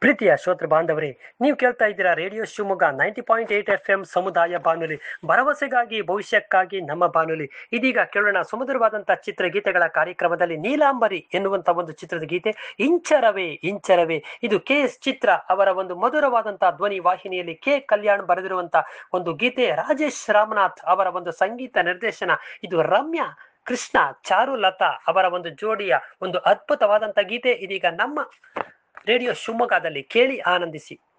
ಪ್ರೀತಿಯ ಶ್ರೋತೃ ಬಾಂಧವರೇ ನೀವು ಕೇಳ್ತಾ ಇದ್ದೀರಾ radio Shivamogga ninety point eight F M ಸಮುದಾಯ ಬಾನುಲಿ ಭರವಸೆಗಾಗಿ ಭವಿಷ್ಯಕ್ಕಾಗಿ ನಮ್ಮ ಬಾನುಲಿ ಇದೀಗ ಕೇಳೋಣ ಸುಮಧುರವಾದಂತಹ ಚಿತ್ರಗೀತೆಗಳ ಕಾರ್ಯಕ್ರಮದಲ್ಲಿ ನೀಲಾಂಬರಿ ಎನ್ನುವಂತ ಒಂದು ಚಿತ್ರದ ಗೀತೆ ಇಂಚರವೇ ಇಂಚರವೇ ಇದು ಕೆ ಎಸ್ ಚಿತ್ರ ಅವರ ಒಂದು ಮಧುರವಾದಂತಹ ಧ್ವನಿ ವಾಹಿನಿಯಲ್ಲಿ ಕೆ ಕಲ್ಯಾಣ್ ಬರೆದಿರುವಂತಹ ಒಂದು ಗೀತೆ ರಾಜೇಶ್ ರಾಮನಾಥ್ ಅವರ ಒಂದು ಸಂಗೀತ ನಿರ್ದೇಶನ ಇದು ರಮ್ಯಾ ಕೃಷ್ಣ ಚಾರುಲತಾ ಅವರ ಒಂದು ಜೋಡಿಯ ಒಂದು ಅದ್ಭುತವಾದಂತ ಗೀತೆ ಇದೀಗ ನಮ್ಮ ರೇಡಿಯೋ ಶಿವಮೊಗ್ಗದಲ್ಲಿ ಕೇಳಿ ಆನಂದಿಸಿ